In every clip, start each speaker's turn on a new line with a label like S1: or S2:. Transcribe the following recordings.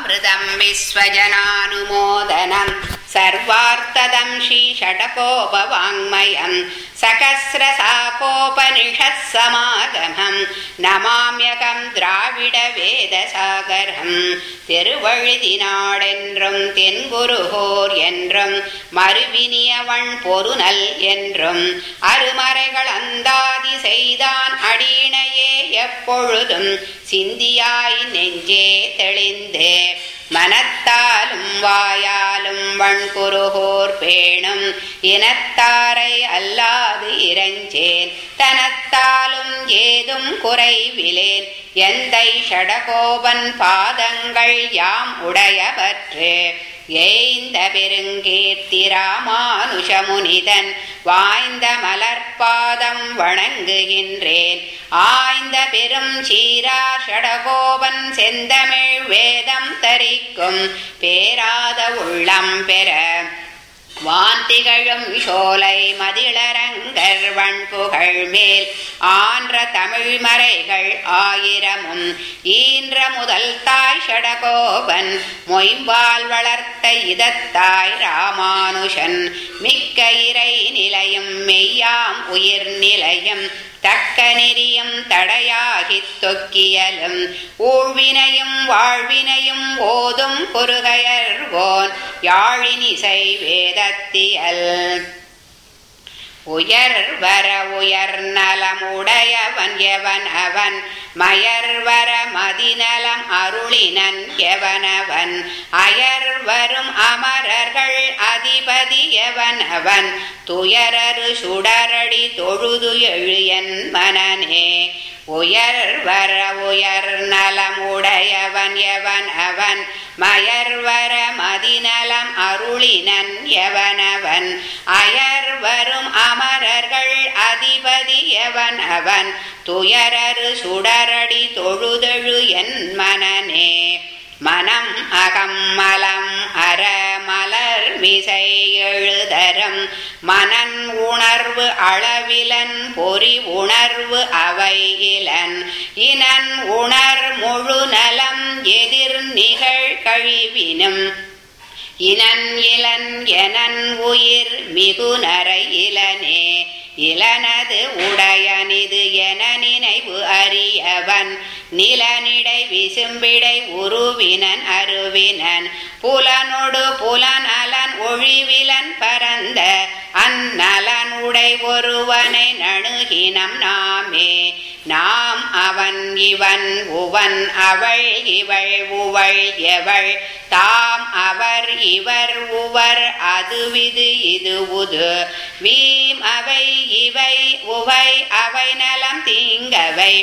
S1: அமிர்தம் விஸ்வஜனானுமோதனம் சர்வார்த்ததம் ஸ்ரீஷடகோபவாङ्मयम् சகசிரசாகோபனிஷத்சமாகமம் நமாமியகம் திராவிட வேதசாகரம் திருவழுதினாடென்றும் தென்குருகோர் என்றும் மறுவினியவன் பொருநல் என்றும் அருமறைகள் அந்தாதி செய்தான் அடியினையே எப்பொழுதும் சிந்தியாய் நெஞ்சே தெளிந்து மனத்தாலும் வாயாலும் வண்குருகோர் பேணும் இனத்தாரை அல்லாது இறைஞ்சேன் தனத்தாலும் ஏதும் குறைவிலேன் எந்தை ஷடகோபன் பாதங்கள் யாம் உடையவற்று ஏய்ந்த பெருங்கீர்த்தி ராமானுஷமுனிதன் வாய்ந்த மலர்பாதம் வணங்குகின்றேன் ஆய்ந்த பெரும் சீரா ஷடகோபன் செந்தமிழ் வேதம் தரிக்கும் பேராத உள்ளம் பெற வாந்திகழும் சோலை மதிளரங்கர் வண்புகழ் மேல் ஆன்ற தமிழ் மறைகள் ஆயிரமும் ஈன்ற முதல் தாய் ஷடகோபன் மொயம்பால் வளர்த்த இதத்தாய் ராமானுஷன் மிக்க இறை நிலையும் மெய்யாம் உயிர் நிலையும் தக்க நெறியும் தடையாகித் தொக்கியலும் ஊழ்வினையும் வாழ்வினையும் ஓதும் குறுகையர்வோன் யாழினிசை வேதத்தியல் உயர் வர உயர் நலமுடையவன் எவன் அவன் மயர் வர மதிநலம் அருளினன் எவனவன் அயர் வரும் அமரர்கள் அதிபதி எவன் அவன் துயரரு சுடரடி தொழுது எழுயன் மனனே உயர் வர உயர் நலமுடையவன் எவன் அவன் மயர் வர மதிநலம் அருளினன் எவனவன் அயர் வரும் அமரர்கள் அதிபதி எவன் அவன் துயரரு சுடரடி தொழுதெழு என் மனனே மனம் அகம் மலம் அற மலர் மிசை எழுதரம் மனன் உணர்வு அளவிலன் பொறி உணர்வு அவை இலன் இனன் உணர் முழு நலம் எதிர் நிகழ் கழிவினும் இனன் இளன் எனன் உயிர் மிகுநரை இளனே இளனது உடையனிது என நினைவு அறியவன் நிலனிடை விசும்பிடை உருவினன் அருவினன் புலனொடு புலன் அலன் ஒழிவிலன் பரந்த அந்நலனுடை ஒருவனை நணுகினம் நாமே நாம் அவன் இவன் உவன் அவள் இவள் உவள் எவள் தாம் அவர் இவர் உவர் அதுவிது இது உது வீம் அவை இவை உவை அவை நலம் தீங்கவை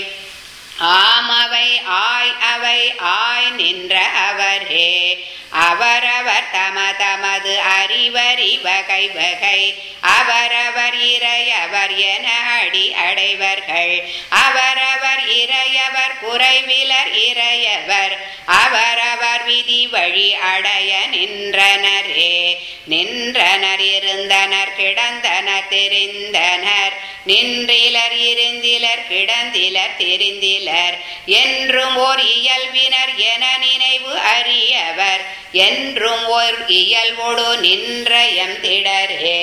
S1: ஆமவை ஆய் அவை ஆய் நின்ற அவரே அவரவர் தம தமது அறிவறி வகை வகை அவரவர் இறையவர் என அடி அடைவர்கள் அவரவர் இறையவர் குறைவிலர் இறையவர் அவரவர் விதி வழி அடைய நின்றனரே நின்றனர் இருந்தனர் கிடந்தனர் தெரிந்தனர் நின்றிலர் இருந்திலர் கிடந்திலர் தெரிந்திலர் என்றும் ஓர் இயல்பினர் என நினைவு அறியவர் என்றும் ஓர் இயல்போடு நின்ற எம் திடரே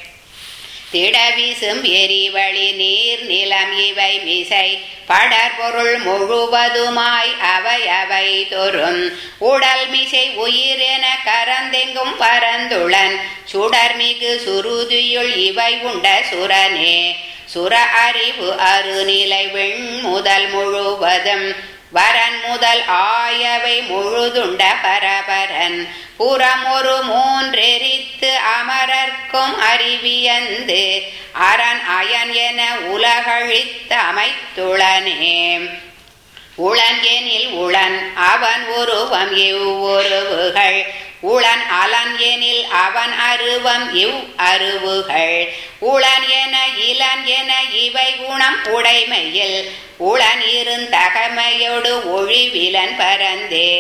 S1: திடவிசும் எரிவழி நீர் நிலம் இவை மிசை படற்பொருள் முழுவதுமாய் அவை அவை தொறும் உடல் மிசை உயிர் என கரந்தெங்கும் பரந்துளன் சுடர்மிகு சுருதியுள் இவை உண்ட சுரனே சுர அறிவு அருநிலை வெண் முதல் முழுவதும் வரன் முதல் ஆயவை முழுதுண்ட பரபரன் புறமொரு மூன்றெரித்து அமரர்க்கும் அறிவியந்து அரண் அயன் என உலகழித்து அமைத்துளனே உளன் எனில் உளன் அவன் உருவம் இவ்வுருவுகள் உளன் அலன் எனில் அவன் அருவம் இவ் அருவுகள் உளன் என இளன் என இவை குணம் உடைமையில் உளன் இருந்தகமையோடு ஒழிவிலன் பரந்தே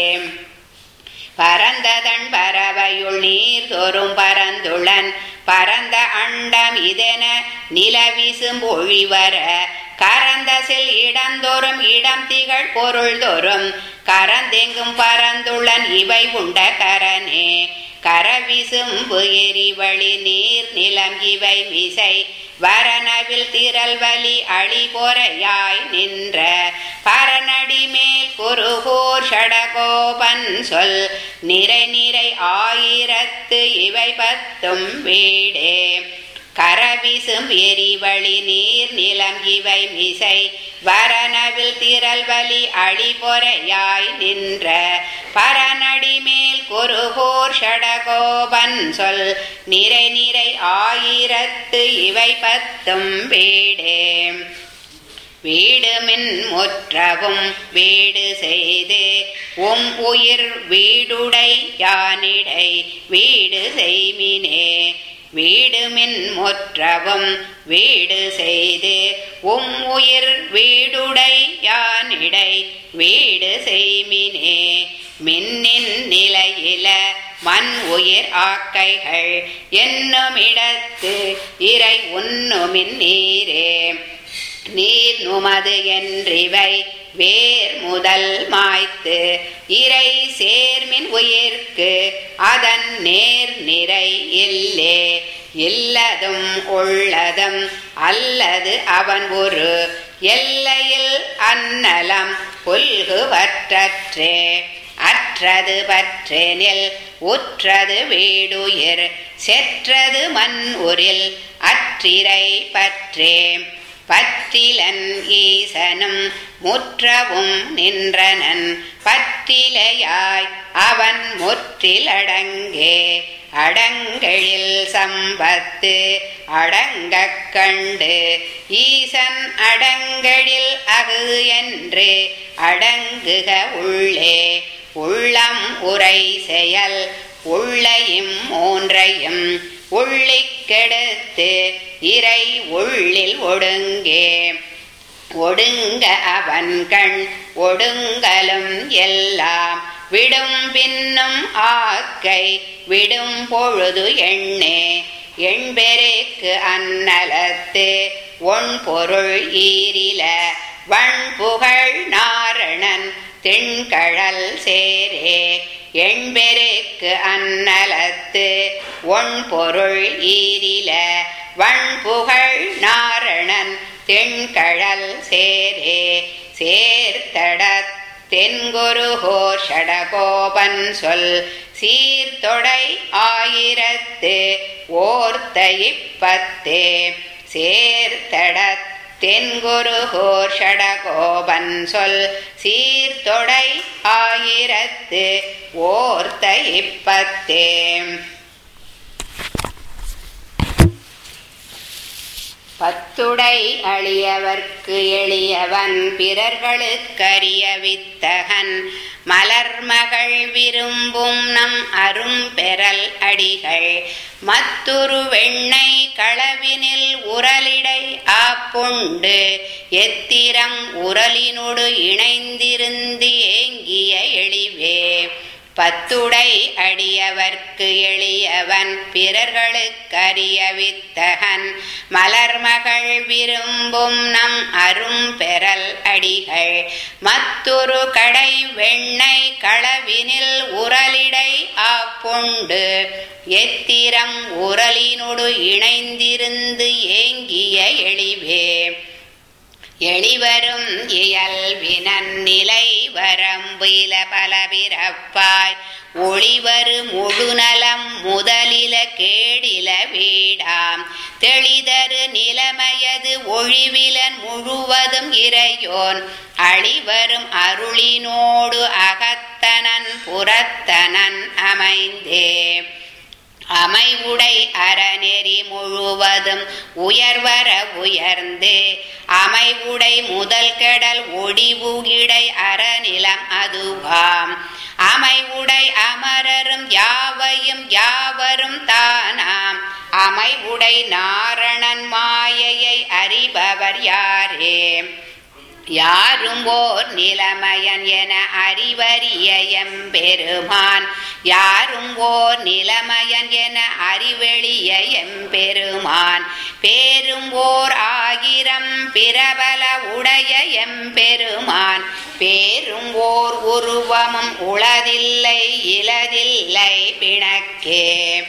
S1: பரந்ததன் பறவையுள் நீர் தோறும் பரந்துளன் பரந்த அண்டம் இதென நிலவிசும் ஒழிவர கரந்தசில் இடந்தோறும் இடம் திகழ் பொருள் தோறும் கரந்தெங்கும் பரந்துள்ளன் இவை உண்ட கரனே கரவிசும்பு எரிவழி நீர் நிலம் இவை மிசை வரனவில் திரள் வலி அழிபொறையாய் நின்ற பரநடி மேல் குருகூர் ஷடகோபன் சொல் நிறை நிறை ஆயிரத்து இவை பத்தும் வீடே கரவிசும் எரிவழி நீர் நிலம் இவை மிசை வரனவில் திரள் வலி அழிபொறையாய் நின்ற பரநடி மேல் குருகூர் ஷடகோபன் சொல் நிறை நிறை ஆயிரத்து இவை பத்தும் வீடே வீடுமின் முற்றவும் வீடு செய்து உம் உயிர் வீடுடை யானிடை வீடு செய்மினே வீடுமின் முற்றவும் வீடு செய்து உம் உயிர் வீடுடை யானிடை வீடு செய்மினே மின்னின் நிலையில மண் உயிர் ஆக்கைகள் என்னுமிடத்து இறை உண்ணுமின் நீரே நீர் நுமது என்றிவை வேர் முதல் மாய்த்து இறை சேர்மின் உயிர்க்கு அதன் நேர் நிறை இல்லே இல்லதும் உள்ளதும் அல்லது அவன் ஒரு எல்லையில் அன்னலம் புல்குவற்றற்றே அற்றது பற்றெனில் உற்றது வீடுயிர் செற்றது மண் உரில் அற்றிரை பற்றே பற்றிலன் ஈசனும் முற்றவும் நின்றனன் பற்றிலையாய் அவன் முற்றிலடங்கே அடங்கெழில் சம்பத்து அடங்கக் கண்டு ஈசன் அடங்கெழில் அகு என்று அடங்குக உள்ளே உள்ளம் உரை செயல் உள்ளையும் மூன்றையும் உள்ளிக் கெடுத்து இறை உள்ளில் ஒடுங்கே ஒடுங்க அவன் கண் ஒடுங்கலும் எல்லாம் விடும் பின்னும் ஆக்கை விடும் பொழுது எண்ணே எண்பெருக்கு அன்னலத்து ஒன் பொருள் ஈரில வண்புகழ் நாரணன் திண்கழல் சேரே எண்பெருக்கு அன்னலத்து ஒன் பொருள் ஈரில வண்புகழ் நாரணன் தென்கழல் சேரே சேர்த்தட தென்குருகோர் ஷடகோபன் சொல் சீர்தொடை ஆயிரத்து ஓர்த்த இப்பத்தே சேர்த்தட தென்குருகோர் ஷடகோபன் சொல் சீர்தொடை ஆயிரத்து ஓர்த்த இப்பத்தே பத்துடை அழியவர்க்கு எளியவன் பிறர்களுக்கரிய வித்தகன் மலர்மகள் விரும்பும் நம் அரும்பெறல் அடிகள் மத்துரு வெண்ணை களவினில் உரலிடை ஆப்புண்டு எத்திரம் உரலினோடு இணைந்திருந்து ஏங்கிய எளிவே பத்துடை அடியவர்க்கு எளியவன் பிறர்களுக்கரிய வித்தகன் மலர்மகள் விரும்பும் நம் அரும்பெறல் அடிகள் மத்துரு கடை வெண்ணை களவினில் உரலிடை ஆப்புண்டு எத்திரம் உரலினோடு இணைந்திருந்து ஏங்கிய எளிவே எளிவரும் இயல்வினன் நிலை வரம்பில பலபிறப்பாய் ஒளிவரு முழுநலம் முதலில கேடில வீடாம் தெளிதரு நிலைமையது ஒழிவிலன் முழுவதும் இறையோன் அழிவரும் அருளினோடு அகத்தனன் புறத்தனன் அமைந்தே அமைவுடை அறநெறி முழுவதும் உயர்வர உயர்ந்து அமைவுடை முதல் கெடல் ஒடிவுகிடை அறநிலம் அதுவாம் அமைவுடை அமரரும் யாவையும் யாவரும் தானாம் அமைவுடை நாரணன் மாயையை அறிபவர் யாரே யாரும் ஓர் நிலைமையன் என அறிவறிய எம்பெருமான் யாரும் ஓர் நிலைமையன் என அறிவெளிய எம்பெருமான் பேரும் ஓர் ஆயிரம் பிரபல உடைய எம்பெருமான் பேரும் ஓர் உருவமும் உளதில்லை இலதில்லை பிணக்கே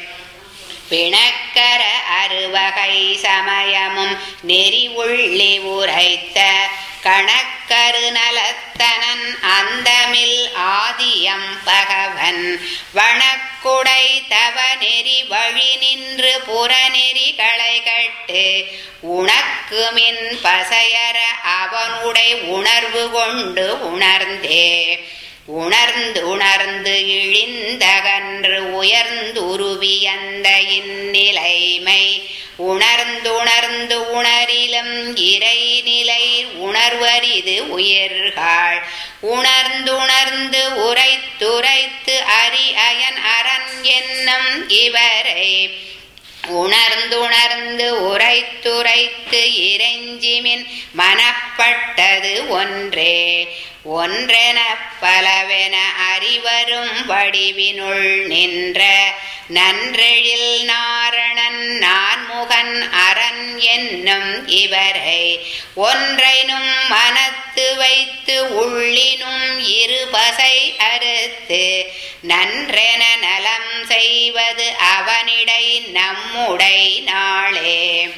S1: பிணக்கர அறுவகை சமயமும் நெறி உள்ளி உரைத்த கணக்கரு நலத்தனன் அந்தமில் ஆதியம் பகவன் வணக்குடை தவ நெறி வழி நின்று புறநெறி களை கட்டு உனக்கு மின் பசையர அவனுடை உணர்வு கொண்டு உணர்ந்தே உணர்ந்து உணர்ந்து இழிந்தகன்று உயர்ந்துருவி அந்த இந்நிலைமை உணர்ந்துணர்ந்து உணரிலும் இறைநிலை உணர்வரிது உயிர்கள் உணர்ந்துணர்ந்து உரைத்துரைத்து அரி அயன் அரண் என்னும் இவரை உணர்ந்துணர்ந்து உரைத்துரைத்து இறைஞ்சிமின் மனப்பட்டது ஒன்றே ஒன்றென பலவென அறிவரும் வடிவினுள் நின்ற நன்றெழில் நாரணன் நான்முகன் அரண் என்னும் இவரை ஒன்றைனும் மனத்து வைத்து உள்ளினும் இருபசை அறுத்து நன்றென நலம் செய்வது அவனிடை நம்முடை நாளே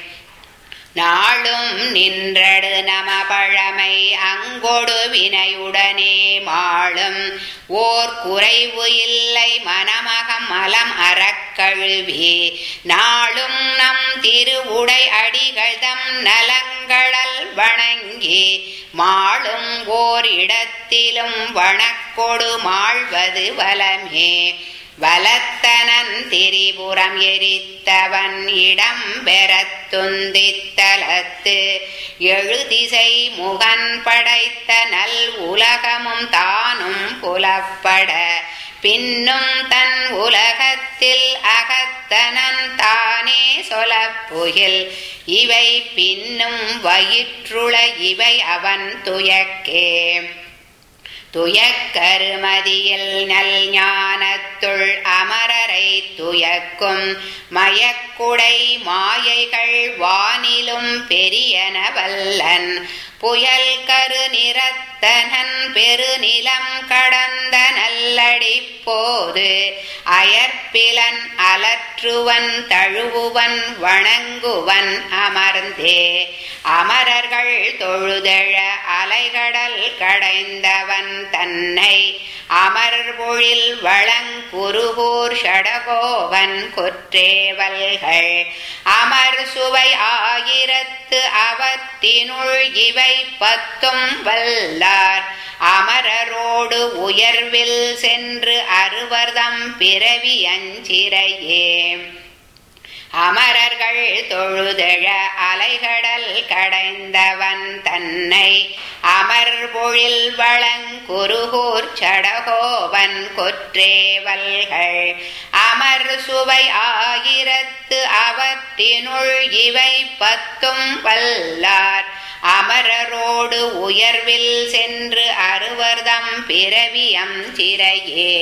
S1: நாளும் நின்றடு நம பழமை அங்கொடு வினையுடனே மாளும் ஓர் குறைவு இல்லை மனமகம் மலம் அறக்கழுவி நாளும் நம் திருவுடை அடிகள் தம் நலங்களல் வணங்கி மாளும் ஓர் இடத்திலும் வணக்கொடு மாழ்வது வலமே வலத்தனன் திரிபுரம் எரித்தவன் இடம் பெறத் துந்தித்தலத்து எழுதிசை முகன் படைத்த நல் உலகமும் தானும் புலப்பட பின்னும் தன் உலகத்தில் அகத்தனன் தானே சொலப்புகில் இவை பின்னும் வயிற்றுள இவை அவன் துயக்கே துயக்கருமதியில் நல் ஞானத்துள் அமரரை துயக்கும் மயக்குடை மாயைகள் வானிலும் பெரியன வல்லன் புயல் கரு நிறத்தனன் பெருநிலம் கடந்த நல்லடி போது அயற்பிலன் அலற்றுவன் தழுவுவன் வணங்குவன் அமர்ந்தே அமரர்கள் தொழுதழ அலைகடல் கடைந்தவன் தன்னை அமர்பொழில் வளங்குருகூர் ஷடகோவன் கொற்றேவல்கள் அமர் சுவை ஆயிரத்து அவத்தினுள் இவை பத்தும் வல்லார் அமரரோடு உயர்வில் சென்று அறுவர்தம் பிறவி அஞ்சிறையே அமரர்கள் தொழுதழ அலைகடல் கடைந்தவன் தன்னை அமர்பொழில் வளங்குருகூர் சடகோவன் கொற்றேவல்கள் அமர் சுவை ஆயிரத்து அவற்றினுள் இவை பத்தும் வல்லார் அமரரோடு உயர்வில் சென்று அறுவர்தம் பிறவியம் சிறையே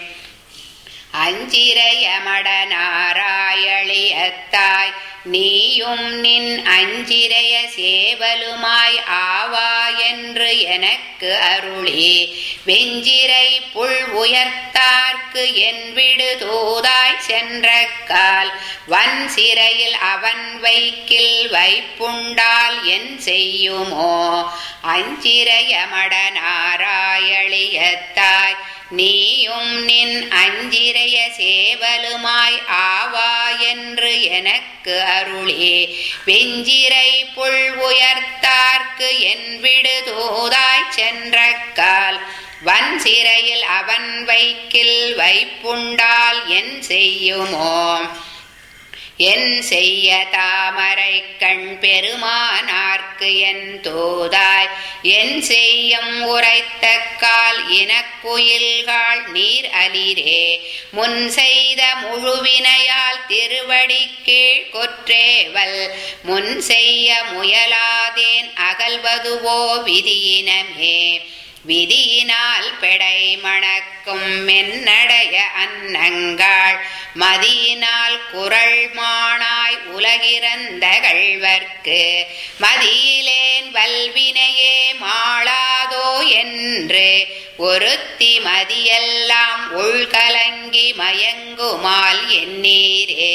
S1: அஞ்சிரையமட நாராயளியத்தாய் நீயும் நின் அஞ்சிரைய சேவலுமாய் ஆவா என்று எனக்கு அருளி வெஞ்சிரை புல் உயர்த்தார்க்கு என் விடு தூதாய் சென்ற கால் வன் சிறையில் அவன் வைக்கில் வைப்புண்டால் என் செய்யுமோ அஞ்சிரையமட நாராயளியத்தாய் நீயும் நின் அஞ்சிரைய சேவலுமாய் ஆவா என்று எனக்கு அருளே வெஞ்சிரை புல் உயர்த்தார்க்கு என் விடு தூதாய் சென்ற கால் வன் சிறையில் அவன் வைக்கில் வைப்புண்டால் என் செய்யுமோ என் செய்ய தாமரை கண் பெருமானார்க்கு என் தோதாய் என் செய்யும் உரைத்த கால் இனக்குயில்காள் நீர் அலிரே முன் செய்த முழுவினையால் திருவடி கீழ் கொற்றேவல் முன் செய்ய முயலாதேன் அகல்வதுவோ விதியினமே விதியினால் பெடை மணக்கும் மென்னடைய அன்னங்காள் மதியினால் குரல் மானாய் உலகிறந்த கள்வர்க்கு மதியிலேன் வல்வினையே மாளாதோ என்று ஒருத்தி மதியெல்லாம் உள்கலங்கி மயங்குமால் எண்ணீரே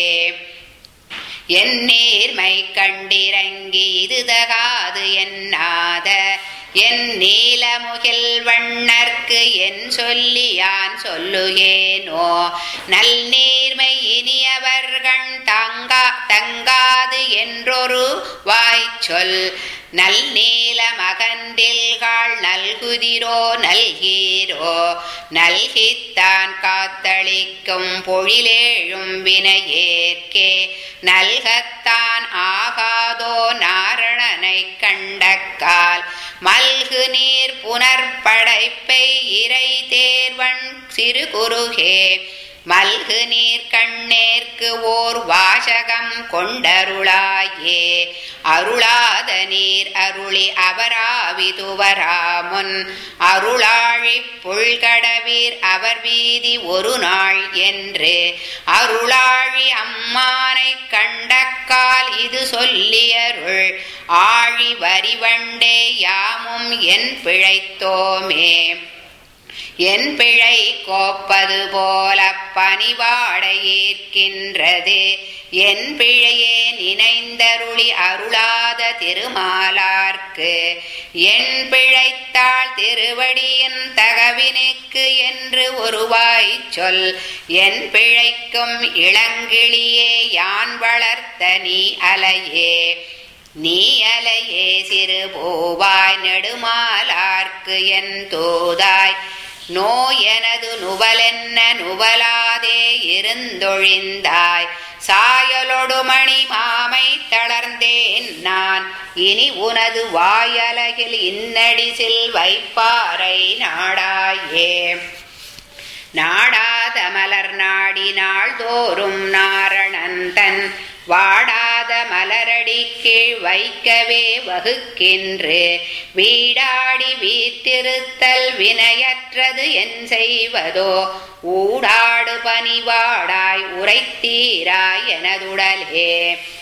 S1: என் நேர்மை கண்டிறங்கி இது தகாது என்னாத என் நீலமுகில் வண்ணர்க்கு என் சொல்லி யான் சொல்லுகேனோ நல் நீர்மை இனியவர்கண் தங்கா தங்காது என்றொரு வாய்ச்சொல் நல் நீல மகன்றில்காள் நல்குதிரோ நல்கீரோ நல்கித்தான் காத்தளிக்கும் பொழிலேழும் வினையேற்கே நல்கத்தான் ஆகாதோ நாரணனை கண்டக்கால் மல்கு நீர் புனர்படைப்பை இறை தேர்வன் சிறு குறுகே மல்கு நீர் கண்ணேற்கு ஓர் வாசகம் கொண்டருளாயே அருளாத நீர் அருளி அவராவிதுவராமுன் அருளாழி புல்கடவீர் அவர் வீதி ஒரு நாள் என்று அருளாழி அம்மானை கண்டக்கால் இது சொல்லியருள் ஆழி வரிவண்டே யாமும் என் பிழைத்தோமே என் பிழை கோப்பது போல பணிவாட ஏற்கின்றது என் பிழையே நினைந்தருளி அருளாத திருமாலார்க்கு என் பிழைத்தாள் திருவடியின் தகவினுக்கு என்று ஒருவாய் சொல் என் பிழைக்கும் இளங்கிளியே யான் வளர்த்த நீ அலையே நீ அலையே சிறு பூவாய் நெடுமாலார்க்கு என் தூதாய் நோயனது நுவலென்ன நுவலாதே இருந்தொழிந்தாய் சாயலொடு மணி மாமை தளர்ந்தேன் நான் இனி உனது வாயலகில் இன்னடிசில் வைப்பாரை நாடாயே நாடாத மலர் நாடி நாள்தோறும் நாரணந்தன் வாடாத மலரடி கீழ் வைக்கவே வகுக்கின்று வீடாடி வீட்டிருத்தல் வினையற்றது என் செய்வதோ ஊடாடு பணிவாடாய் உரைத்தீராய் எனதுடலே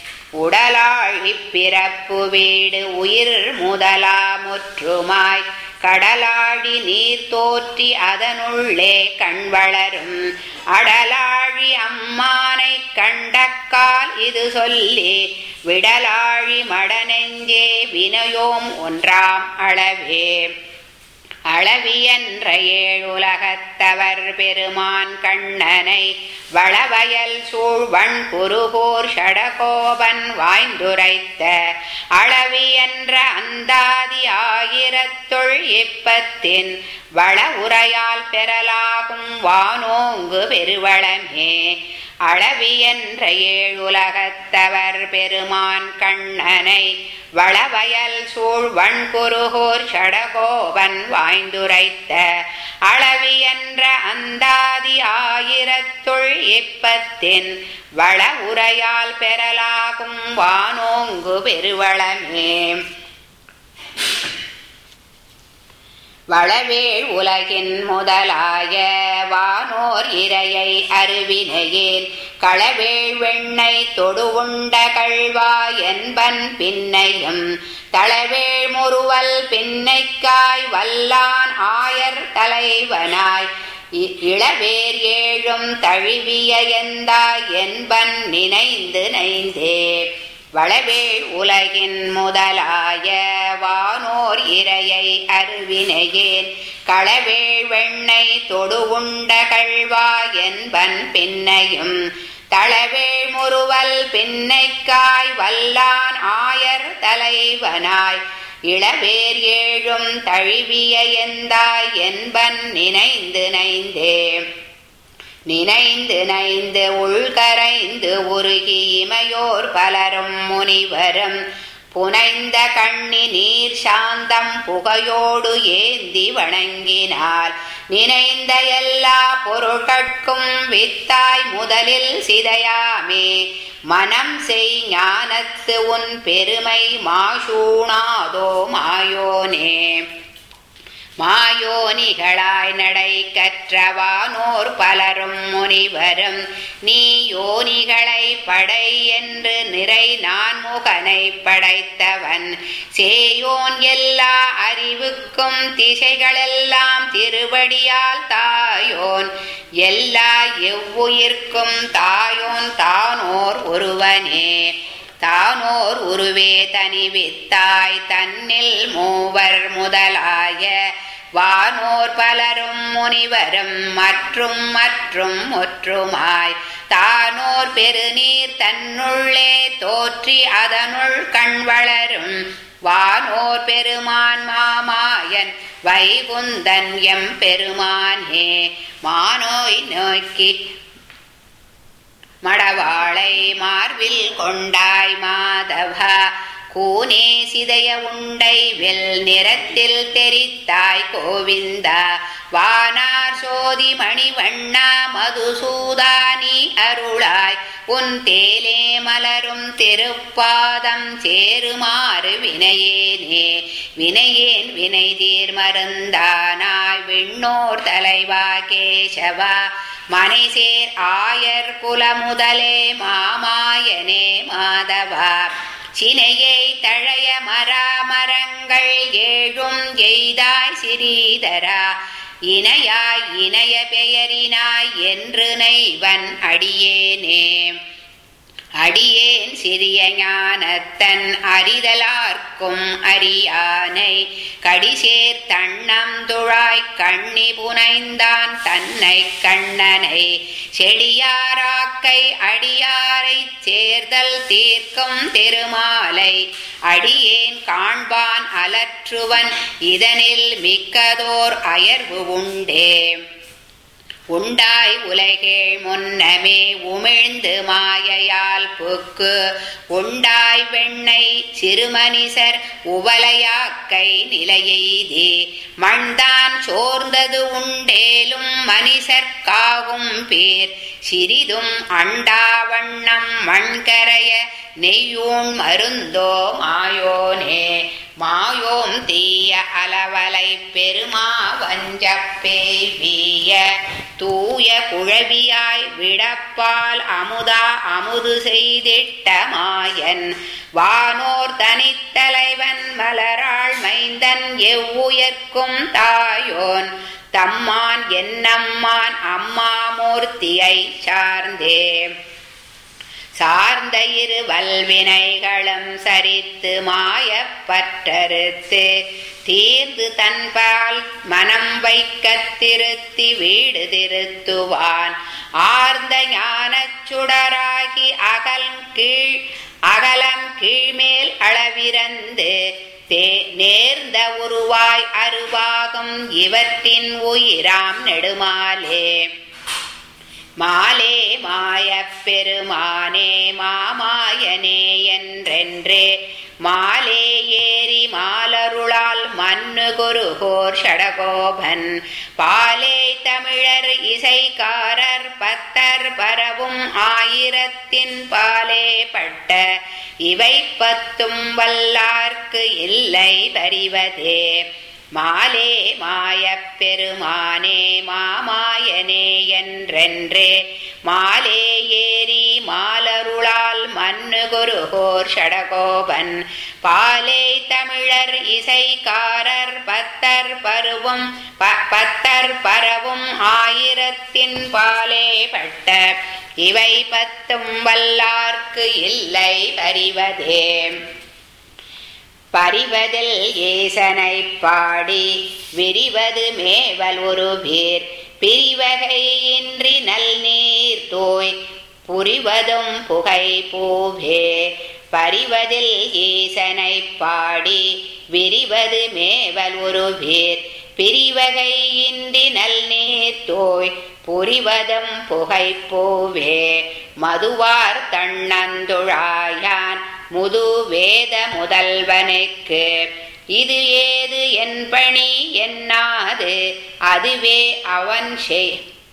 S1: உடலாழி பிறப்பு வீடு உயிர் முதலா முற்றுமாய் கடலாழி நீர் தோற்றி அதனுள்ளே கண் வளரும் அடலாழி அம்மானை கண்டக்கால் இது சொல்லி விடலாழி மடநெஞ்சே வினயோம் ஒன்றாம் அளவே அளவியன்ற ஏழுலகத்தவர் பெருமான் கண்ணனை வளவயல் சூழ்வன் குருகோர் ஷடகோபன் வாய்ந்துரைத்த அளவியன்ற அந்தாதி ஆயிரத்துள் இப்பத்தின் வள உரையால் பெறலாகும் வானோங்கு பெருவளமே அளவியன்ற ஏழுலகத்தவர் பெருமான் கண்ணனை வளவயல் சூழ்வன் குருகோர் சடகோவன் வாய்ந்துரைத்த அளவியன்ற அந்தாதி ஆயிரத்துள் இப்பத்தின் வள உரையால் பெறலாகும் வானோங்கு பெருவளமே வளவேள் உலகின் முதலாய வானோர் இரையை அருவினையேன் களவேள் வெண்ணை தொடு உண்ட கழ்வா என்பன் பின்னையும் தளவேள் முறுவல் பின்னைக்காய் வல்லான் ஆயர் தலைவனாய் இளவேர் ஏழும் தழுவிய எந்தாய் என்பன் நினைந்து நைந்தே வளவேள் உலகின் முதலாய வானோர் இரையை அருவினையேன் களவேள் வெண்ணை தொடு உண்ட கழ்வா என்பன் பின்னையும் தளவேள் முறுவல் பின்னைக்காய் வல்லான் ஆயர் தலைவனாய் இளவேர் ஏழும் தழுவிய எந்தாய் என்பன் நினைந்து நைந்தே நினைந்து நைந்து உள்கரைந்து உருகி இமையோர் பலரும் முனிவரும் புனைந்த கண்ணி நீர் சாந்தம் புகையோடு ஏந்தி வணங்கினார் நினைந்த எல்லா பொருட்கட்கும் வித்தாய் முதலில் சிதையாமே மனம் செய் ஞானத்து உன் பெருமை மாசூணாதோ மாயோனே மாயோனிகளாய் நடை கற்றவானோர் பலரும் முனிவரும் நீ யோனிகளை படை என்று நிறை நான் முகனை படைத்தவன் சேயோன் எல்லா அறிவுக்கும் திசைகளெல்லாம் திருவடியால் தாயோன் எல்லா எவ்வுயிர்க்கும் தாயோன் தானோர் ஒருவனே தானோர் உருவே தனிவித்தாய் தன்னில் மூவர் முதலாய வானோர் பலரும் முனிவரும் மற்றும் மற்றும் ஒற்றுமாய் தானோர் பெருநீர் தன்னுள்ளே தோற்றி அதனுள் கண் வளரும் வானோர் பெருமான் மாமாயன் வைகுந்தன் எம் பெருமானே மானோய் நோக்கி மடவாளை மார்பில் கொண்டாய் மாதவா கூனே சிதைய உண்டை வெல் நிறத்தில் தெரித்தாய் கோவிந்தா வானார் சோதி மணிவண்ணா மதுசூதானி அருளாய் உன் தேலே மலரும் திருப்பாதம் சேருமாறு வினையேனே வினையேன் வினை தீர் மருந்தானாய் விண்ணோர் தலைவா கேசவா மனைசேர் ஆயர் குலமுதலே மாமாயனே மாதவா சினையை தழைய மராமரங்கள் ஏழும் எய்தாய் சிறீதரா இணையாய் இணைய பெயரினாய் என்று நெய்வன் அடியேனே அடியேன் சிறிய ஞானத்தன் அறிதலார்க்கும் அறியானை கடிசேர் தண்ணம் துழாய் கண்ணி புனைந்தான் தன்னை கண்ணனை செடியாராக்கை அடியாரைச் சேர்தல் தீர்க்கும் திருமாலை அடியேன் காண்பான் அலற்றுவன் இதனில் மிக்கதோர் அயர்வு உண்டே உண்டாய் உலகேழ் முன்னமே உமிழ்ந்து மாயையால் புக்கு உண்டாய் வெண்ணை சிறுமனிசர் உவலையாக்கை நிலையெய்தி மண்தான் சோர்ந்தது உண்டேலும் மனிசர்க்காகும் பேர் சிறிதும் அண்டாவண்ணம் மண்கரைய நெய்யூன் மருந்தோ மாயோனே மாயோம் தீய அலவலை பெருமா வஞ்சப்பேய் வீய தூய குழவியாய் விடப்பால் அமுதா அமுது செய்திட்ட மாயன் வானோர் தனித்தலைவன் மலராள் மைந்தன் எவ்வுயர்க்கும் தாயோன் தம்மான் என்னம்மான் அம்மாமூர்த்தியை சார்ந்தே சார்ந்த இரு வல்வினைகளும் சரித்து மாயப்பற்றறுத்து தீர்ந்து தன்பால் மனம் வைக்க திருத்தி வீடு திருத்துவான் ஆர்ந்த ஞானச் சுடராகி அகல் கீழ் அகலம் கீழ்மேல் அளவிறந்து தே நேர்ந்த உருவாய் அருவாகும் இவற்றின் உயிராம் நெடுமாலே மாலே மாயப் பெருமானே மாமாயனே என்றென்றே மாலே ஏறி மாலருளால் மண்ணு குருகோர் ஷடகோபன் பாலே தமிழர் இசைக்காரர் பத்தர் பரவும் ஆயிரத்தின் பாலே பட்ட இவை பத்தும் வல்லார்க்கு இல்லை பறிவதே மாலே மாயப் பெருமானே மாமாயனே என்றென்றே மாலே ஏறி மாலருளால் மண்ணு குருகோர் ஷடகோபன் பாலே தமிழர் இசைக்காரர் பத்தர் பருவும் ப- பத்தர் பரவும் ஆயிரத்தின் பாலே பட்ட இவை பத்தும் வல்லார்க்கு இல்லை பறிவதே பறிவதில் ஏசனை பாடி விரிவது மேவல் ஒரு பேர் பிரிவகையின்றி நல் நீர் தோய் புரிவதும் புகை பூவே பறிவதில் ஈசனை பாடி விரிவது மேவல் ஒரு பேர் பிரிவகையின்றி நல் நீர் தோய் புரிவதும் புகை பூவே மதுவார் தன்னந்துழாயான் முது வேத முதல்வனுக்கு இது ஏது என் பணி என்னாது அதுவே அவன் செய்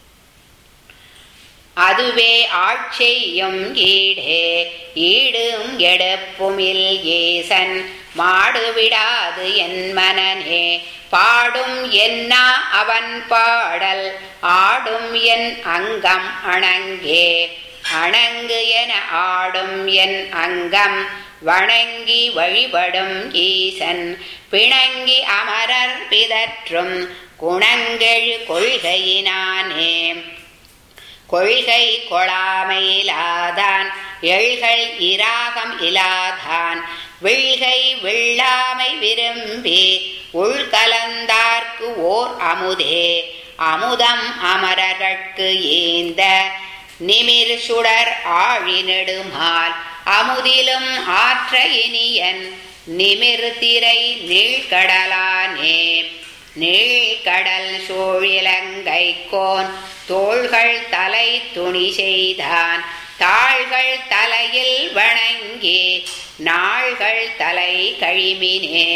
S1: அதுவே ஆட்செய்யும் ஈடே ஈடும் எடுப்புமில் ஏசன் மாடு விடாது என் மனனே பாடும் என்னா அவன் பாடல் ஆடும் என் அங்கம் அணங்கே அணங்கு என ஆடும் என் அங்கம் வணங்கி வழிபடும் ஈசன் பிணங்கி அமரர் பிதற்றும் குணங்கெழு கொள்கையினானே கொள்கை கொளாமையிலாதான் எள்கள் இராகம் இலாதான் விழ்கை வெள்ளாமை விரும்பி உள்கலந்தார்க்கு ஓர் அமுதே அமுதம் அமரர்கட்கு ஏந்த நிமிர் சுடர் ஆழி நெடுமால் அமுதிலும் ஆற்ற இனியன் நிமிர் திரை நீழ்கடலானே நீழ்கடல் சூழிலங்கை கோன் தோள்கள் தலை துணி செய்தான் தாள்கள் தலையில் வணங்கி நாள்கள் தலை கழிமினே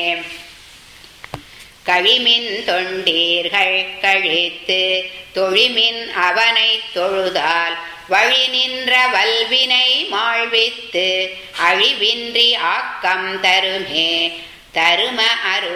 S1: கழிமின் தொண்டீர்கள் கழித்து தொழிமின் அவனை தொழுதால் வழி நின்ற வல்வினை மாழ்வித்து அழிவின்றி ஆக்கம் தருமே தரும அரு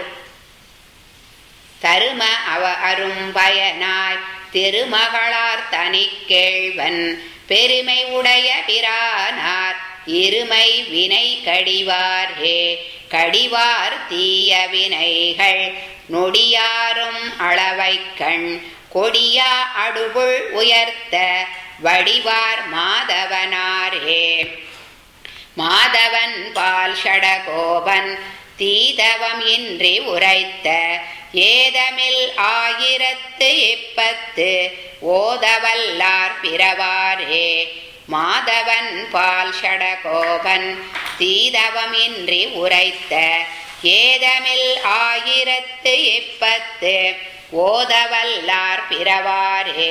S1: தரும அவ அரும்பயனாய் திருமகளார் தனி கேழ்வன் பெருமை உடைய பிரானார் இருமை வினை கடிவாரே கடிவார் தீய வினைகள் நொடியாரும் அளவை கண் கொடியா அடுபுள் உயர்த்த வடிவார் மாதவனாரே மாதவன் பால் ஷடகோபன் தீதவம் இன்றி உரைத்த ஏதமில் ஆயிரத்து இப்பத்து ஓதவல்லார் பிறவாரே மாதவன் பால் ஷடகோபன் தீதவம் இன்றி உரைத்த ஏதமில் ஆயிரத்து இப்பத்து ஓதவல்லார் பிறவாரே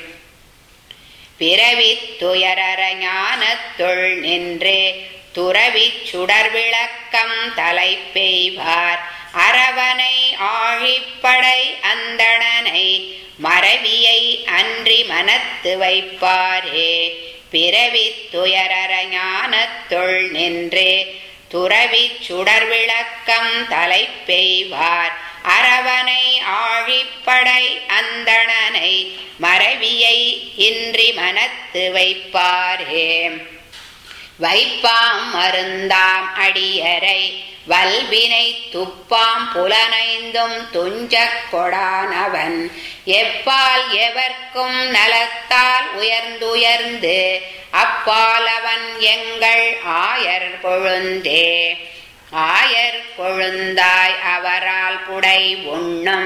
S1: பிறவித் துயரற ஞானத்துள் நின்று துறவிச் சுடர் விளக்கம் தலை பெய்வார் அரவனை ஆழிப்படை அந்தணனை மறவியை அன்றி மனத்து வைப்பாரே பிறவித் துயரற ஞானத்துள் நின்று துறவிச் சுடர் விளக்கம் தலை பெய்வார் அரவனை ஆழிப்படை அந்தணனை மறவியை இன்றி மனத்து வைப்பாரே வைப்பாம் மருந்தாம் அடியரை வல்வினை துப்பாம் புலனைந்தும் துஞ்சக் கொடானவன் எப்பால் எவர்க்கும் நலத்தால் உயர்ந்துயர்ந்து அப்பால் அவன் எங்கள் ஆயர் பொழுந்தே ஆயர் கொழுந்தாய் அவரால் புடை உண்ணும்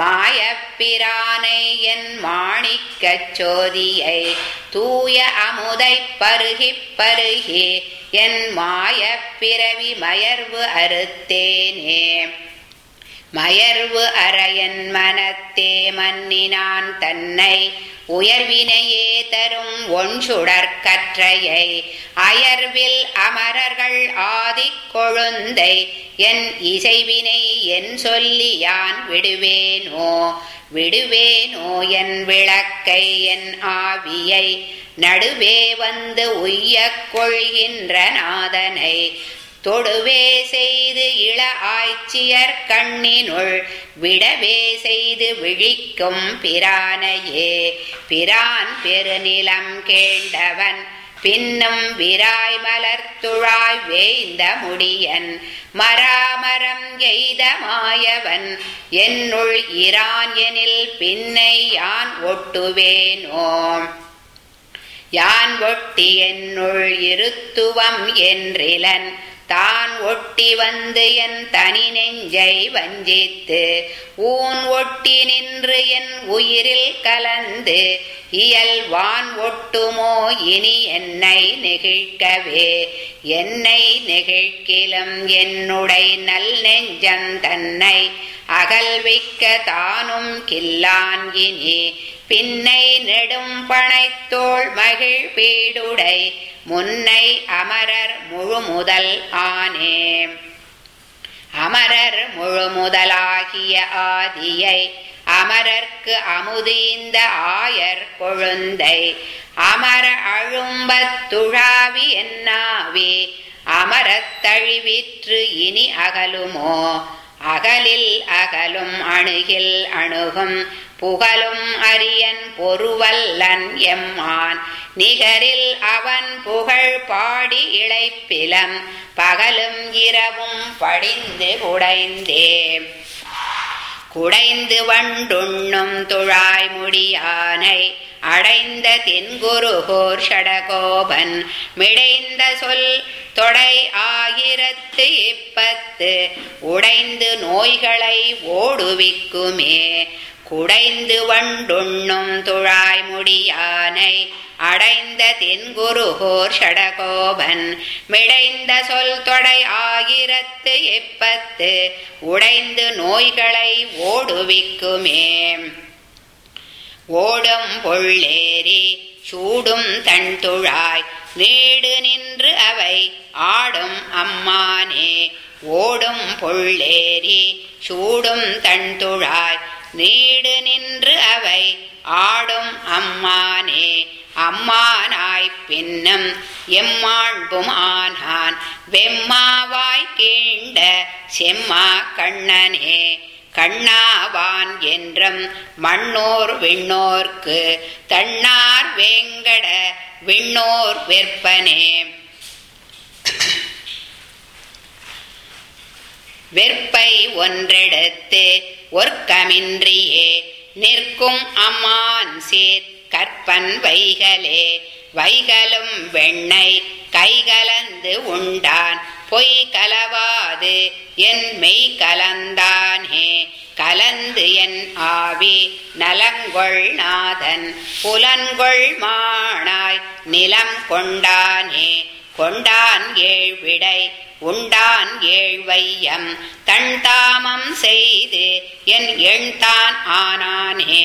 S1: மாயப்பிரானை என் மாணிக்கச் சோதியை தூய அமுதை பருகிப் பருகி என் மாயப்பிறவி மயர்வு அறுத்தேனே மயர்வு அறையன் மனத்தே மன்னினான் தன்னை உயர்வினையே தரும் ஒன்சுடற் கற்றையை அயர்வில் அமரர்கள் ஆதிக் கொழுந்தை என் இசைவினை என் சொல்லி யான் விடுவேனோ விடுவேனோ என் விளக்கை என் ஆவியை நடுவே வந்து உய்யக் கொள்கின்ற நாதனை தொடுவே செய்து இள ஆய்ச்சியர் கண்ணினுள் விடவே செய்து விழிக்கும் பிரானையே பிரான் பெருநிலம் கேண்டவன் பின்னும் விராய் மலர்த்துழாய் வேய்ந்த முடியன் மராமரம் எய்த மாயவன் என்னுள் இரான் எனில் பின்னை யான் ஒட்டுவேனோ யான் ஒட்டி என்னுள் இருத்துவம் என்றிலன் தான் ஒட்டி வந்து என் தனி நெஞ்சை வஞ்சித்து ஊன் ஒட்டி நின்று என் உயிரில் கலந்து இயல்வான் ஒட்டுமோ இனி என்னை நெகிழ்க்கவே என்னை நெகிழ்க்கிலும் என்னுடைய நல் நெஞ்சம் தன்னை அகல்விக்க தானும் கில்லான் இனி பின்னை நெடும் பனைத்தோள் மகிழ் பீடுடை முன்னை அமரர் முழுமுதல் ஆனே அமரர் முழுமுதலாகிய ஆதியை அமரர்க்கு அமுதீந்த ஆயர் கொழுந்தை அமர அழும்பத் துழாவி என்னாவி அமரத் தழிவிற்று இனி அகலுமோ அகலில் அகலும் அணுகில் அணுகும் புகழும் அரியன் பொருவல்லன் எம்மான் நிகரில் அவன் புகழ் பாடி இழைப்பிலம் பகலும் இரவும் படிந்து உடைந்தே குடைந்து வண்டுண்ணும் துழாய் முடியானை அடைந்த தென்குருகோர் ஷடகோபன் மிடைந்த சொல் தொடை ஆயிரத்து இப்பத்து உடைந்து நோய்களை ஓடுவிக்குமே குடைந்து வண்டுண்ணும் துழாய் முடியானை அடைந்த தென்குருகோர் ஷடகோபன் மிடைந்த சொல் தொடை ஆயிரத்து எப்பத்து உடைந்து நோய்களை ஓடுவிக்குமே ஓடும் பொள்ளேரி சூடும் தன் துழாய் நீடு நின்று அவை ஆடும் அம்மானே ஓடும் பொள்ளேரி சூடும் தன் துழாய் நீடு நின்று அவை ஆடும் அம்மானே அம்மானாய் பின்னும் எம்மாண்பும் ஆனான் வெம்மாவாய் கீண்ட செம்மா கண்ணனே கண்ணாவான் என்றும் மண்ணோர் விண்ணோர்க்கு தன்னார் வேங்கட விண்ணோர் வெற்பனே வெற்பை ஒன்றெடுத்து ஒர்க்கமின்றியே நிற்கும் அம்மான் சேர் கற்பன் வைகலே வைகலும் வெண்ணை கைகலந்து உண்டான் பொய் கலவாது என் மெய் கலந்தானே கலந்து என் ஆவி நலங்கொள் நாதன் புலன்கொள் மானாய் நிலம் கொண்டானே கொண்டான் ஏழ்விடை உண்டான் ஏழ்வையம் தன் தாமம் செய்து என் எண்தான் ஆனானே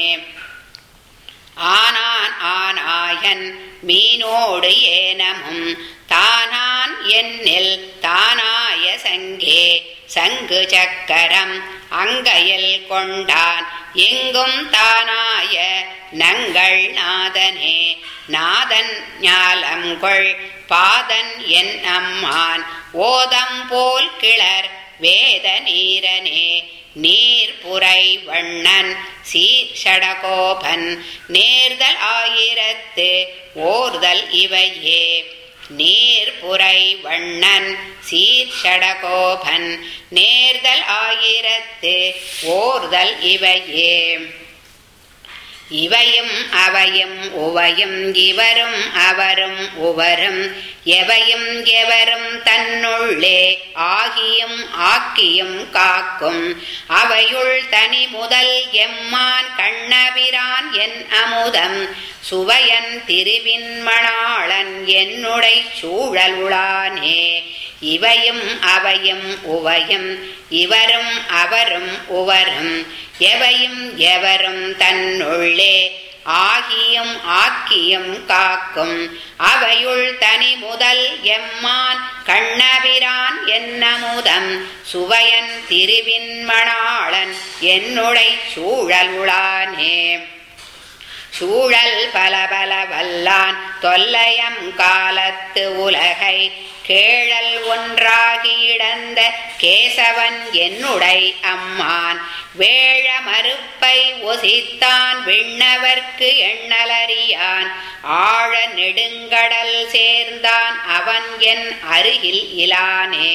S1: ஆனான் ஆனாயன் மீனோடு ஏனமும் தானான் என்னில் தானாய சங்கே சங்கு சக்கரம் அங்கையில் கொண்டான் எங்கும் தானாய நங்கள் நாதனே நாதன் ஞாலங்கொள் பாதன் என் அம்மான் ஓதம் போல் கிளர் வேத நீரனே நீர் புரை வண்ணன் சீர் ஷடகோபன் நேர்தல் ஆயிரத்து ஓர்தல் இவையே நீர் புரை வண்ணன் சீர் ஷடகோபன் நேர்தல் ஆயிரத்து ஓர்தல் இவையே இவையும் அவையும் உவையும் இவரும் அவரும் உவரும் எவையும் எவரும் தன்னுள்ளே ஆகியும் ஆக்கியும் காக்கும் அவையுள் தனி முதல் எம்மான் கண்ணபிரான் என் அமுதம் சுவையன் திருவின்மணாளன் என்னுடை சூழலுளானே இவையும் அவையும் உவையும் இவரும் அவரும் உவரும் எவையும் எவரும் தன்னுள்ளே ஆகியும் ஆக்கியும் காக்கும் அவையுள் தனி முதல் எம்மான் கண்ணபிரான் என்னமுதம் சுவையன் திருவின்மணாளன் என்னுடை சூழலுளானே சூழல் பல பல வல்லான் தொல்லையம் காலத்து உலகை கேழல் ஒன்றாகி இடந்த கேசவன் என்னுடை அம்மான் வேழ மறுப்பை ஒசித்தான் விண்ணவர்க்கு எண்ணலறியான் ஆழ நெடுங்கடல் சேர்ந்தான் அவன் என் அருகில் இலானே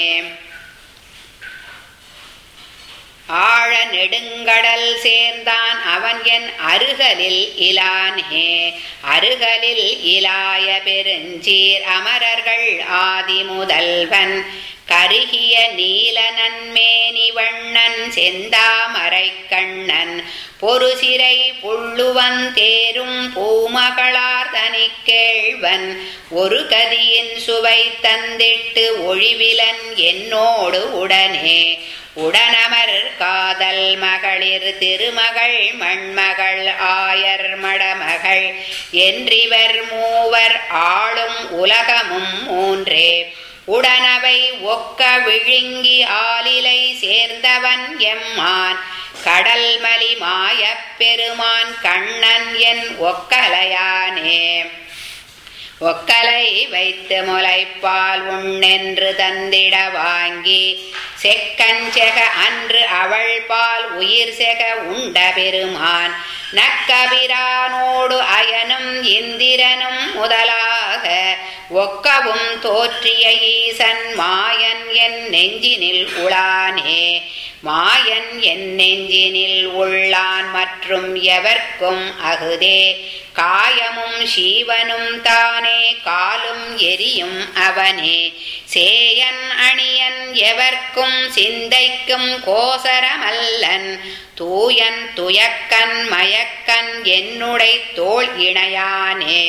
S1: ஆழ நெடுங்கடல் சேர்ந்தான் அவன் என் அருகலில் இலானே அருகலில் இலாய பெருஞ்சீர் அமரர்கள் ஆதி முதல்வன் கருகிய நீல நன்மேனி வண்ணன் செந்தாமரை கண்ணன் பொறுசிறை புள்ளுவன் தேரும் பூமகளார் தனிக்கேழ்வன் ஒரு கதியின் சுவை தந்திட்டு ஒழிவிலன் என்னோடு உடனே உடனமர் காதல் மகளிர் திருமகள் மண்மகள் ஆயர் மடமகள் என்றிவர் மூவர் ஆளும் உலகமும் மூன்றே உடனவை ஒக்க விழுங்கி ஆலிலை சேர்ந்தவன் எம்மான் கடல் மலி மாயப் பெருமான் கண்ணன் என் ஒக்கலையானே ஒக்கலை வைத்து முளைப்பால் உண்ணென்று தந்திட வாங்கி செக்கஞ்செக அன்று அவள் பால் உயிர் செக உண்ட பெருமான் நக்கபிரானோடு அயனும் இந்திரனும் முதலாக ஒக்கவும் தோற்றிய ஈசன் மாயன் என் நெஞ்சினில் உளானே மாயன் என் நெஞ்சினில் உள்ளான் மற்றும் எவர்க்கும் அகுதே காயமும் சீவனும் தானே காலும் எரியும் அவனே சேயன் அணியன் எவர்க்கும் சிந்தைக்கும் கோசரமல்லன் தூயன் துயக்கன் மயக்கன் என்னுடை தோள் இணையானே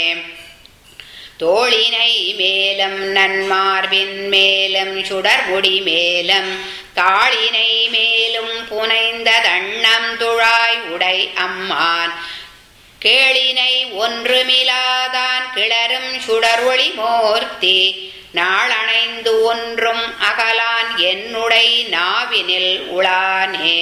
S1: தோளினை மேலும் நன்மார்பின் மேலும் சுடர்முடி மேலும் தாளினை மேலும் புனைந்த தண்ணம் துழாய் உடை அம்மான் கேளினை ஒன்றுமிலாதான் கிளரும் சுடர்ஒளி மூர்த்தி நாளணைந்து ஒன்றும் அகலான் என்னுடை நாவினில் உளானே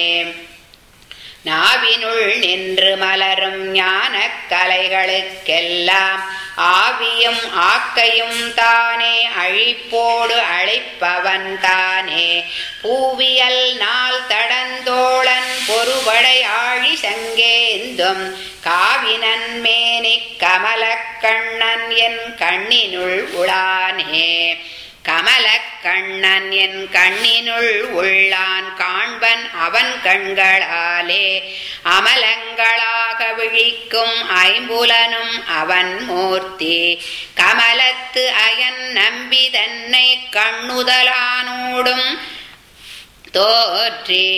S1: நாவினுள் நின்று மலரும் ஞானக் கலைகளுக்கெல்லாம் ஆவியும் ஆக்கையும் தானே அழிப்போடு அழைப்பவன் தானே பூவியல் நாள் தடந்தோழன் பொறுபடை ஆழி சங்கேந்தும் காவினன் மேனிக் கமலக் கண்ணன் என் கண்ணினுள் உளானே கமலக் கண்ணன் என் கண்ணினுள் உள்ளான் காண்பன் அவன் கண்களாலே அமலங்களாக விழிக்கும் ஐம்புலனும் அவன் மூர்த்தி கமலத்து அயன் நம்பி தன்னை கண்ணுதலானோடும் தோற்றி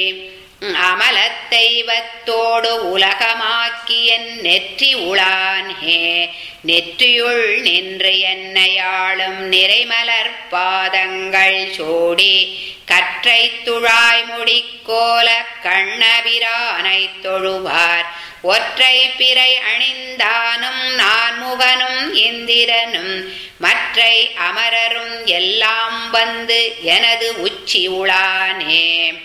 S1: அமலத்தெய்வத்தோடு உலகமாக்கியன் நெற்றி உளான்ஹே நெற்றியுள் நின்று என்னையாளும் நிறைமலர் பாதங்கள் சோடி கற்றை துழாய் முடிக்கோல கண்ணபிரானை தொழுவார் ஒற்றை பிறை அணிந்தானும் நான்முகனும் இந்திரனும் மற்றை அமரரும் எல்லாம் வந்து எனது உச்சி உளானே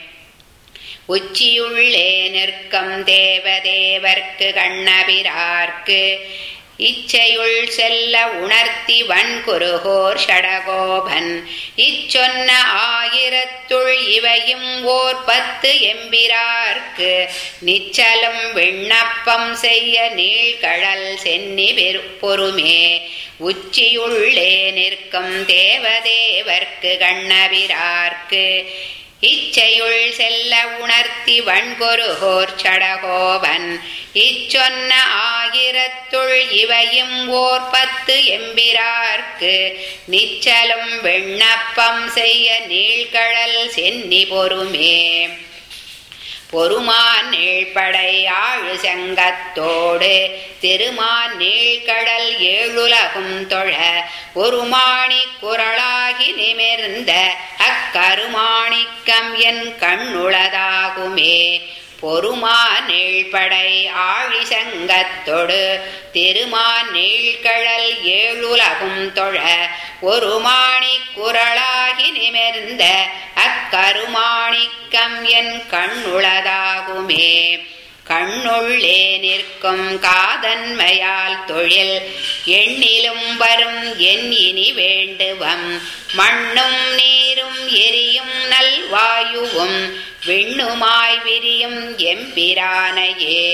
S1: உச்சியுள்ளே நிற்கும் தேவதேவர்க்கு கண்ணபிரார்க்கு இச்சையுள் செல்ல உணர்த்தி வன்குருகோர் ஷடகோபன் இச்சொன்ன ஆயிரத்துள் இவையும் ஓர் பத்து எம்பிரார்க்கு நிச்சலும் விண்ணப்பம் செய்ய நீழ்கழல் சென்னி பொறுமே உச்சியுள்ளே நிற்கும் தேவதேவர்க்கு கண்ணபிரார்க்கு இச்சையுள் செல்ல உணர்த்தி வன்கொருகோர் சடகோவன் இச்சொன்ன ஆயிரத்துள் இவையும் ஓர் பத்து எம்பிரார்க்கு நிச்சலும் விண்ணப்பம் செய்ய நீழ்கழல் சென்னி பொறுமே பொறுமான் நீழ்படை ஆழு செங்கத்தோடு திருமான் நீழ்கடல் ஏழுலகும் தொழ ஒரு மாணி குரலாகி நிமிர்ந்த அக்கருமாணிக்கம் என் கண்ணுளதாகுமே பொறுமா நீழ்படை ஆழி சங்கத்தொடு திருமான் நீழ்கழல் ஏழுலகும் தொழ ஒரு மாணி குரலாகி நிமிர்ந்த அக்கருமாணிக்கம் என் கண்ணுளதாகுமே கண்ணுள்ளே நிற்கும் காதன்மையால் தொழில் எண்ணிலும் வரும் என் இனி வேண்டுவம் மண்ணும் நீரும் எரியும் நல்வாயுவும் விண்ணுமாய் விரியும் எம்பிரானையே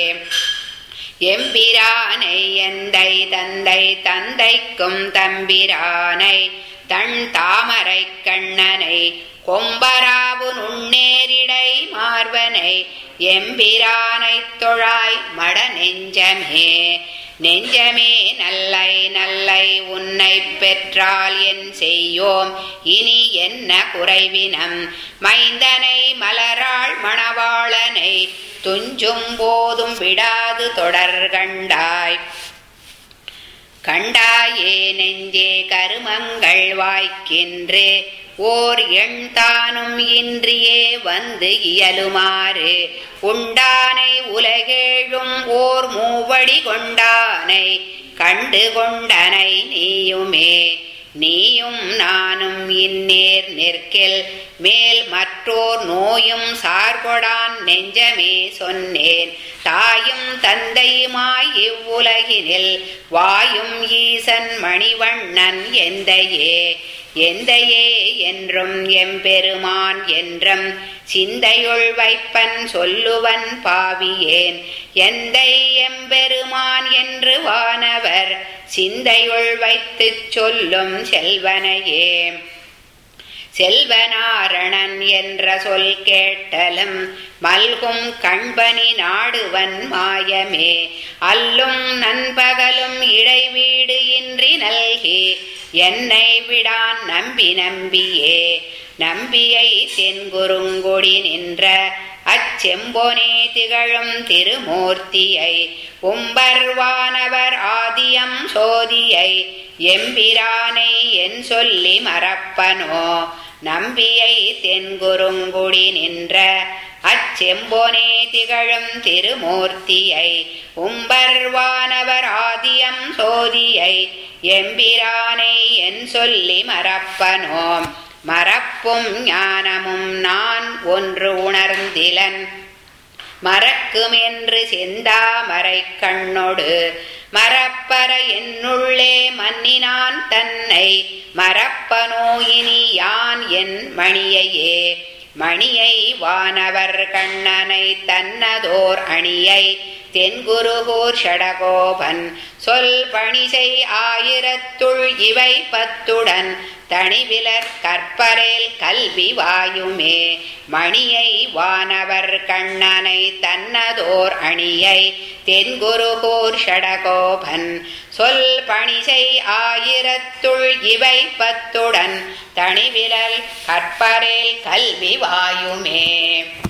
S1: எம்பிரானை எந்தை தந்தை தந்தைக்கும் தம்பிரானை தன் தாமரை கண்ணனை கொம்பராவு நுண்ணேரிடை மார்பனை எம்பிரானை தொழாய் மட நெஞ்சமே நெஞ்சமே நல்லை நல்லை உன்னை பெற்றால் என் செய்யோம் இனி என்ன குறைவினம் மைந்தனை மலராள் மணவாளனை துஞ்சும் போதும் விடாது தொடர் கண்டாய் கண்டாயே நெஞ்சே கருமங்கள் வாய்க்கின்று ஓர் எண் தானும் இன்றியே வந்து இயலுமாறு உண்டானை உலகேழும் ஓர் மூவடி கொண்டானை கண்டு கொண்டனை நீயுமே நீயும் நானும் இந்நேர் நிற்கில் மேல் மற்றோர் நோயும் சார்பொடான் நெஞ்சமே சொன்னேன் தாயும் தந்தையுமாய் இவ்வுலகினில் வாயும் ஈச ஈசன் மணிவண்ணன் எந்தையே எந்தையே என்றும் எம்பெருமான் என்றும் சிந்தையுள் வைப்பன் சொல்லுவன் பாவியேன் எந்தை எம்பெருமான் என்று வானவர் சிந்தையுள் வைத்துச் சொல்லும் செல்வனையே செல்வனாரணன் என்ற சொல் கேட்டலும் மல்கும் கண்பனி நாடுவன் மாயமே அல்லும் நண்பகலும் இடைவீடு இன்றி நல்கி என்னை விடான் நம்பி நம்பியே நம்பியை தென்குறுங்கொடி நின்ற அச்செம்பொனே திகழும் திருமூர்த்தியை உம்பர்வானவர் ஆதியம் சோதியை எம்பிரானை என் சொல்லி மறப்பனோ நம்பியை தென்குறுங்குடி நின்ற அச்செம்பொனே திகழும் திருமூர்த்தியை உம்பர்வானவர் ஆதியம் சோதியை எம்பிரானை என் சொல்லி மறப்பனோம் மறப்பும் ஞானமும் நான் ஒன்று உணர்ந்திலன் மறக்கும் என்று செந்தாமரை கண்ணொடு மறப்பற என்னுள்ளே மன்னினான் தன்னை மறப்பனோ இனி யான் என் மணியையே மணியை வானவர் கண்ணனை தன்னதோர் அணியை தென்குருகூர் ஷடகோபன் சொல் பணிசை ஆயிரத்துள் இவை பத்துடன் தனிவிலர் கற்பரேல் கல்வி வாயுமே மணியை வானவர் கண்ணனை தன்னதோர் அணியை தென்குருகூர் ஷடகோபன் சொல் பணிசை ஆயிரத்துள் இவை பத்துடன் தனிவிலல் கற்பரேல் கல்வி வாயுமே